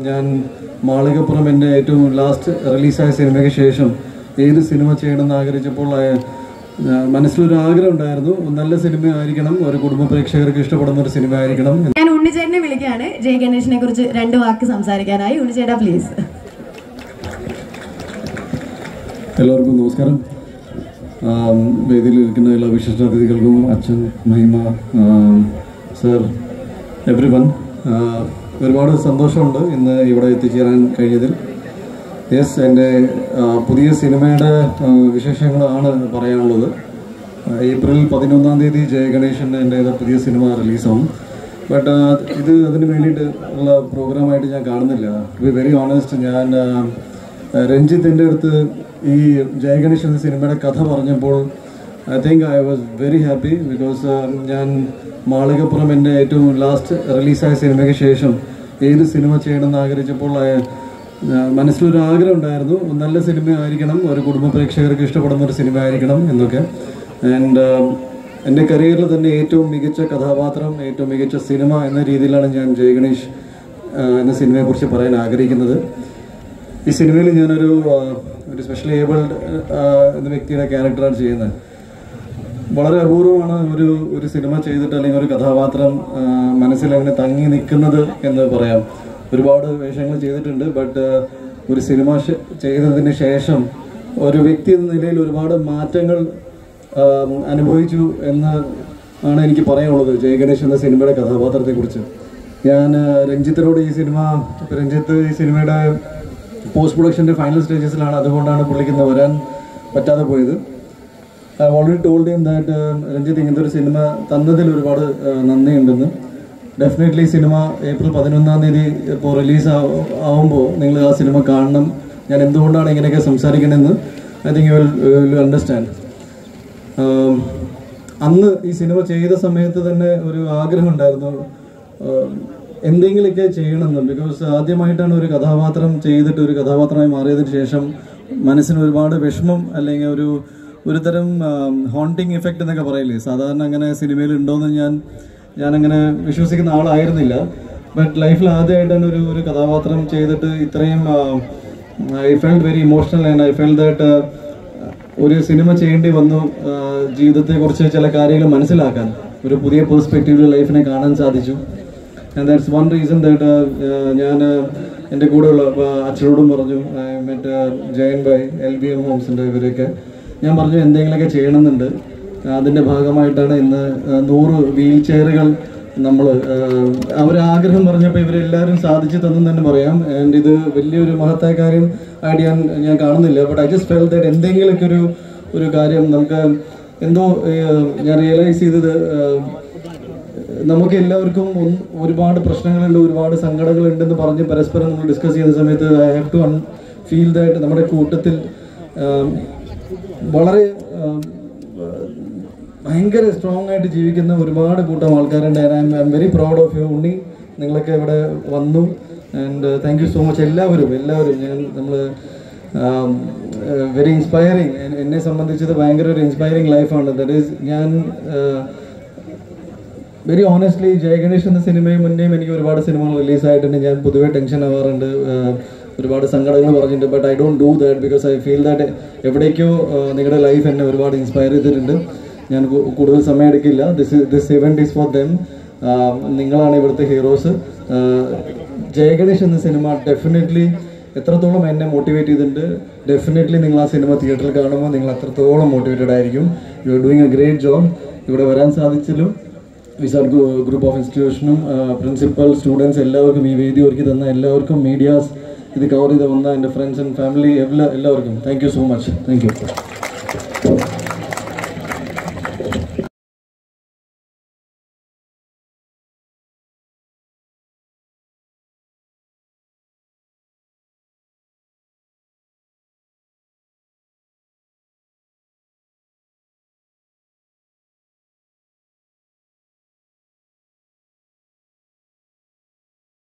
ഞാൻ മാളികപ്പുറം എൻ്റെ ഏറ്റവും ലാസ്റ്റ് റിലീസായ സിനിമയ്ക്ക് ശേഷം ഏത് സിനിമ ചെയ്യണമെന്ന് ആഗ്രഹിച്ചപ്പോൾ ആ, ആ, മനസ്സിലൊരു ആഗ്രഹം ഉണ്ടായിരുന്നു നല്ല സിനിമ ആയിരിക്കണം ഒരു കുടുംബ പ്രേക്ഷകർക്ക് ഇഷ്ടപ്പെടുന്ന ഒരു സിനിമ ആയിരിക്കണം ഞാൻ ഉണ്ണിച്ചേട്ടനെ വിളിക്കുകയാണ് ജയ ഗണേഷിനെ കുറിച്ച് രണ്ട് വാക്ക് സംസാരിക്കാനായി ഉണ്ണിച്ചേട്ടാ പ്ലീസ് എല്ലാവർക്കും നമസ്കാരം ആം, വേദിയിൽ ഇരിക്കുന്ന എല്ലാ വിശിഷ്ട അതിഥികൾക്കും അച്ഛൻ മഹിമ ആം, സർ എവ്രി വൺ ഒരുപാട് സന്തോഷമുണ്ട് ഇന്ന് ഇവിടെ എത്തിച്ചേരാൻ കഴിഞ്ഞതിൽ യെസ് എൻ്റെ ആ, പുതിയ സിനിമയുടെ ആ, വിശേഷങ്ങളാണ് പറയാനുള്ളത് ആ, ഏപ്രിൽ പതിനൊന്നാം തീയതി ജയഗണേശൻ്റെ എൻ്റെ ഇത് പുതിയ സിനിമ റിലീസാവും ബട്ട് ഇത് അതിന് വേണ്ടിയിട്ട് ഉള്ള പ്രോഗ്രാമായിട്ട് ഞാൻ കാണുന്നില്ല ടു ബി വെരി ഓണസ്റ്റ് ഞാൻ ആ, രഞ്ജിത്തിൻ്റെ അടുത്ത് ഈ ജയഗണേഷ് എന്ന സിനിമയുടെ കഥ പറഞ്ഞപ്പോൾ I think I was very happy because ഞാൻ മാളികപ്പുറം എൻ്റെ ഏറ്റവും ലാസ്റ്റ് റിലീസായ സിനിമയ്ക്ക് ശേഷം ഏത് സിനിമ ചെയ്യണമെന്ന് ആഗ്രഹിച്ചപ്പോൾ I- ആ, മനസ്സിലൊരു ആഗ്രഹം ഉണ്ടായിരുന്നു നല്ല സിനിമ ആയിരിക്കണം ഒരു കുടുംബ പ്രേക്ഷകർക്ക് ഇഷ്ടപ്പെടുന്ന ഒരു സിനിമ ആയിരിക്കണം എന്നൊക്കെ ആൻഡ് എൻ്റെ കരിയറിൽ തന്നെ ഏറ്റവും മികച്ച കഥാപാത്രം ഏറ്റവും മികച്ച സിനിമ എന്ന രീതിയിലാണ് ഞാൻ ജയഗണേഷ് ആ, എന്ന സിനിമയെക്കുറിച്ച് പറയാൻ ആഗ്രഹിക്കുന്നത് ഈ സിനിമയിൽ ഞാനൊരു ആ, ഒരു സ്പെഷ്യൽ ഏബിൾഡ് എന്ന വ്യക്തിയുടെ ക്യാരക്ടറാണ് ചെയ്യുന്നത് വളരെ അപൂർവമാണ് ഒരു ഒരു സിനിമ ചെയ്തിട്ട് അല്ലെങ്കിൽ ഒരു കഥാപാത്രം ആ, മനസ്സിൽ അങ്ങനെ തങ്ങി നിൽക്കുന്നത് എന്ന് പറയാം ഒരുപാട് വേഷങ്ങൾ ചെയ്തിട്ടുണ്ട് ബട്ട് ഒരു സിനിമ ശ- ചെയ്തതിന് ശേഷം ഒരു വ്യക്തി എന്ന നിലയിൽ ഒരുപാട് മാറ്റങ്ങൾ ആ, അനുഭവിച്ചു എന്ന് ആണ് എനിക്ക് പറയാനുള്ളത് ജയഗണേഷ് എന്ന സിനിമയുടെ കഥാപാത്രത്തെക്കുറിച്ച് ഞാൻ ആ, രഞ്ജിത്തിനോട് ഈ സിനിമ രഞ്ജിത്ത് ഈ സിനിമയുടെ പോസ്റ്റ് പ്രൊഡക്ഷൻ്റെ ഫൈനൽ സ്റ്റേജസിലാണ് അതുകൊണ്ടാണ് പുള്ളിക്ക് ഇന്ന് വരാൻ പറ്റാതെ പോയത് I already told him that Ranjith ഇങ്ങനത്തെ ഒരു സിനിമ തന്നതിൽ ഒരുപാട് uh, നന്ദിയുണ്ടെന്ന് ഡെഫിനറ്റ്ലി സിനിമ ഏപ്രിൽ പതിനൊന്നാം തീയതി ഇപ്പോൾ റിലീസ് ആവുമ്പോൾ നിങ്ങൾ ആ സിനിമ കാണണം ഞാൻ എന്തുകൊണ്ടാണ് ഇങ്ങനെയൊക്കെ സംസാരിക്കണമെന്ന് I think you will will understand അന്ന് ഈ സിനിമ ചെയ്ത സമയത്ത് തന്നെ ഒരു ആഗ്രഹം ഉണ്ടായിരുന്നു ആം, എന്തെങ്കിലുമൊക്കെ ചെയ്യണമെന്ന് ബിക്കോസ് ആദ്യമായിട്ടാണ് ഒരു കഥാപാത്രം ചെയ്തിട്ട് ഒരു കഥാപാത്രമായി മാറിയതിന് ശേഷം മനസ്സിന് ഒരുപാട് വിഷമം അല്ലെങ്കിൽ ഒരു ഒരു തരം ഹോണ്ടിങ് എഫക്റ്റ് എന്നൊക്കെ പറയില്ലേ സാധാരണ അങ്ങനെ സിനിമയിൽ ഉണ്ടോയെന്ന് ഞാൻ ഞാൻ അങ്ങനെ വിശ്വസിക്കുന്ന ആളായിരുന്നില്ല ബട്ട് ലൈഫിൽ ആദ്യമായിട്ടാണ് ഒരു ഒരു കഥാപാത്രം ചെയ്തിട്ട് ഇത്രയും I felt very emotional and I felt that ഒരു സിനിമ ചെയ്യേണ്ടി വന്നു ജീവിതത്തെക്കുറിച്ച് ചില കാര്യങ്ങൾ മനസ്സിലാക്കാൻ ഒരു പുതിയ പെർസ്പെക്റ്റീവിൽ ലൈഫിനെ കാണാൻ സാധിച്ചു and that's one reason that ഞാൻ എൻ്റെ കൂടെയുള്ള ആ, അച്ഛനോടും പറഞ്ഞു മറ്റേ Jayan by L B M ഹോംസിൻ്റെ ഇവരൊക്കെ ഞാൻ പറഞ്ഞു എന്തെങ്കിലുമൊക്കെ ചെയ്യണമെന്നുണ്ട് അതിൻ്റെ ഭാഗമായിട്ടാണ് ഇന്ന് ആ, നൂറ് വീൽ ചെയറുകൾ നമ്മൾ അവരാഗ്രഹം പറഞ്ഞപ്പോൾ ഇവരെല്ലാവരും സാധിച്ചു തന്നെന്ന് തന്നെ പറയാം ആൻഡ് ഇത് വലിയൊരു മഹത്തായ കാര്യം ആയിട്ട് ഞാൻ ഞാൻ കാണുന്നില്ല but I just felt that എന്തെങ്കിലുമൊക്കെ ഒരു ഒരു കാര്യം നമുക്ക് എന്തോ ഏഹ്, ഞാൻ റിയലൈസ് ചെയ്തത് ഏഹ്, നമുക്ക് എല്ലാവർക്കും ഒന്ന് ഒരുപാട് പ്രശ്നങ്ങളുണ്ട് ഒരുപാട് സങ്കടങ്ങളുണ്ടെന്ന് പറഞ്ഞ് പരസ്പരം നമ്മൾ ഡിസ്കസ് ചെയ്യുന്ന സമയത്ത് I have to feel that നമ്മുടെ കൂട്ടത്തിൽ ആം, വളരെ ആം, ഭയങ്കര സ്ട്രോങ് ആയിട്ട് ജീവിക്കുന്ന ഒരുപാട് കൂട്ടം ആൾക്കാരുണ്ട് I am very proud of you Unni നിങ്ങളൊക്കെ ഇവിടെ വന്നു and thank you so much എല്ലാവരും എല്ലാവരും ഞാൻ നമ്മൾ വെരി ഇൻസ്പയറിങ് എന്നെ സംബന്ധിച്ചത് ഭയങ്കര ഒരു ഇൻസ്പയറിങ് ലൈഫാണ് ദറ്റ് ഈസ് ഞാൻ ആഹ്, വെരി ഓണസ്റ്റ്ലി ജയഗണേഷ് എന്ന സിനിമയും മുന്നേയും എനിക്ക് ഒരുപാട് സിനിമകൾ റിലീസായിട്ടുണ്ട് ഞാൻ പൊതുവേ ടെൻഷൻ ആവാറുണ്ട് ആഹ് ഒരുപാട് സങ്കടങ്ങൾ പറഞ്ഞിട്ടുണ്ട് but I don't do that because I feel that എവിടേക്കോ ആഹ് നിങ്ങളുടെ ലൈഫ് എന്നെ ഒരുപാട് ഇൻസ്പയർ ചെയ്തിട്ടുണ്ട് ഞാൻ കു- കൂടുതൽ സമയം എടുക്കില്ല this this event is for them നിങ്ങളാണ് ഇവിടുത്തെ ഹീറോസ് ജയഗണേഷ് എന്ന സിനിമ ഡെഫിനറ്റ്ലി എത്രത്തോളം എന്നെ മോട്ടിവേറ്റ് ചെയ്തിട്ടുണ്ട് ഡെഫിനറ്റ്ലി നിങ്ങൾ ആ സിനിമ തിയേറ്ററിൽ കാണുമ്പോൾ നിങ്ങൾ അത്രത്തോളം മോട്ടിവേറ്റഡ് ആയിരിക്കും you are doing a great job ഇവിടെ വരാൻ സാധിച്ചല്ലോ വിസാർഡ് ഗ്രൂപ്പ് ഓഫ് ഇൻസ്റ്റിറ്റ്യൂഷനും പ്രിൻസിപ്പൽ സ്റ്റുഡൻസ് എല്ലാവർക്കും ഈ വേദി ഒരുക്കി തന്ന എല്ലാവർക്കും മീഡിയാസ് ഇത് കവർ ചെയ്ത് വന്ന എൻ്റെ ഫ്രണ്ട്സ് ആൻഡ് ഫാമിലി എല്ലാ എല്ലാവർക്കും thank you so much thank U